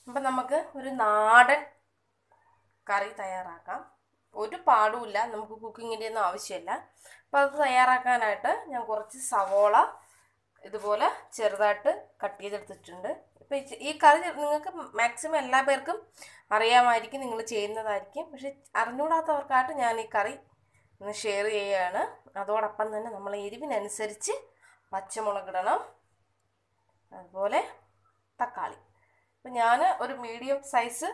അപ്പം നമുക്ക് ഒരു നാടൻ കറി തയ്യാറാക്കാം ഒരു പാടുമില്ല നമുക്ക് കുക്കിങ്ങിൻ്റെ ഒന്നും ആവശ്യമില്ല അപ്പോൾ അത് തയ്യാറാക്കാനായിട്ട് ഞാൻ കുറച്ച് സവോള ഇതുപോലെ ചെറുതായിട്ട് കട്ട് ചെയ്തെടുത്തിട്ടുണ്ട് ഇപ്പോൾ ഈ കറി നിങ്ങൾക്ക് മാക്സിമം എല്ലാ പേർക്കും അറിയാമായിരിക്കും നിങ്ങൾ ചെയ്യുന്നതായിരിക്കും പക്ഷെ അറിഞ്ഞൂടാത്തവർക്കായിട്ട് ഞാൻ ഈ കറി ഒന്ന് ഷെയർ ചെയ്യുകയാണ് അതോടൊപ്പം തന്നെ നമ്മൾ എരിവിനനുസരിച്ച് പച്ചമുളക് ഇടണം അതുപോലെ തക്കാളി അപ്പം ഞാൻ ഒരു മീഡിയം സൈസ്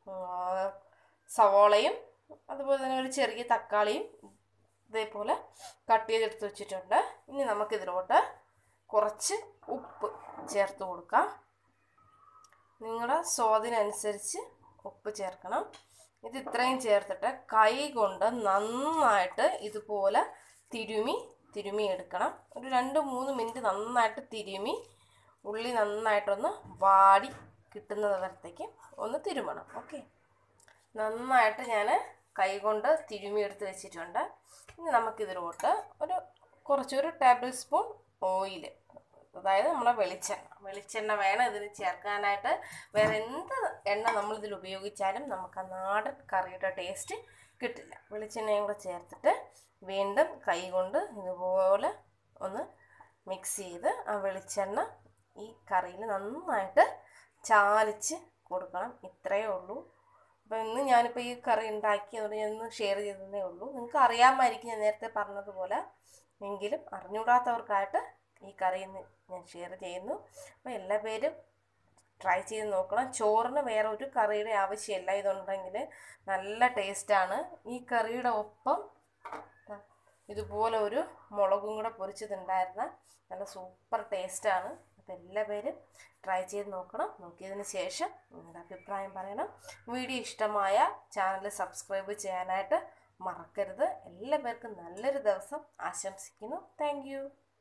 സവോളയും അതുപോലെ തന്നെ ഒരു ചെറിയ തക്കാളിയും ഇതേപോലെ കട്ട് ചെയ്തെടുത്ത് വെച്ചിട്ടുണ്ട് ഇനി നമുക്കിതിലോട്ട് കുറച്ച് ഉപ്പ് ചേർത്ത് കൊടുക്കാം നിങ്ങളുടെ സ്വാദിനനുസരിച്ച് ഉപ്പ് ചേർക്കണം ഇത് ഇത്രയും ചേർത്തിട്ട് കൈ കൊണ്ട് നന്നായിട്ട് ഇതുപോലെ തിരുമി തിരുമി എടുക്കണം ഒരു രണ്ട് മൂന്ന് മിനിറ്റ് നന്നായിട്ട് തിരുമി ഉള്ളി നന്നായിട്ടൊന്ന് വാടി കിട്ടുന്നത് വരത്തേക്ക് ഒന്ന് തിരുമണം ഓക്കെ നന്നായിട്ട് ഞാൻ കൈകൊണ്ട് തിരുമി എടുത്ത് വെച്ചിട്ടുണ്ട് ഇനി നമുക്കിതിലോട്ട് ഒരു കുറച്ചൊരു ടേബിൾ സ്പൂൺ ഓയിൽ അതായത് നമ്മളെ വെളിച്ചെണ്ണ വെളിച്ചെണ്ണ വേണം ഇതിൽ ചേർക്കാനായിട്ട് വേറെ എന്ത് എണ്ണ നമ്മളിതിൽ ഉപയോഗിച്ചാലും നമുക്ക് ആ നാടൻ കറിയുടെ ടേസ്റ്റ് കിട്ടില്ല വെളിച്ചെണ്ണയും കൂടെ ചേർത്തിട്ട് വീണ്ടും കൈ കൊണ്ട് ഇതുപോലെ ഒന്ന് മിക്സ് ചെയ്ത് ആ വെളിച്ചെണ്ണ ഈ കറിയിൽ നന്നായിട്ട് ചാലിച്ച് കൊടുക്കണം ഇത്രയേ ഉള്ളൂ അപ്പോൾ ഇന്ന് ഞാനിപ്പോൾ ഈ കറി ഉണ്ടാക്കി അതുകൊണ്ട് ഞാൻ ഒന്ന് ഷെയർ ചെയ്തതേ ഉള്ളൂ നിങ്ങൾക്ക് അറിയാമായിരിക്കും ഞാൻ നേരത്തെ പറഞ്ഞതുപോലെ എങ്കിലും അറിഞ്ഞൂടാത്തവർക്കായിട്ട് ഈ കറി ഇന്ന് ഞാൻ ഷെയർ ചെയ്യുന്നു അപ്പോൾ എല്ലാ പേരും ട്രൈ ചെയ്ത് നോക്കണം ചോറിന് വേറെ ഒരു കറിയുടെ ആവശ്യമില്ല ഇതുണ്ടെങ്കിൽ നല്ല ടേസ്റ്റാണ് ഈ കറിയുടെ ഒപ്പം ഇതുപോലെ ഒരു മുളകും കൂടെ പൊരിച്ചതുണ്ടായിരുന്ന നല്ല സൂപ്പർ ടേസ്റ്റാണ് അപ്പോൾ എല്ലാ പേരും ട്രൈ ചെയ്ത് നോക്കണം നോക്കിയതിന് ശേഷം നിങ്ങളുടെ അഭിപ്രായം പറയണം വീഡിയോ ഇഷ്ടമായ ചാനൽ സബ്സ്ക്രൈബ് ചെയ്യാനായിട്ട് മറക്കരുത് എല്ലാ പേർക്കും നല്ലൊരു ദിവസം ആശംസിക്കുന്നു താങ്ക്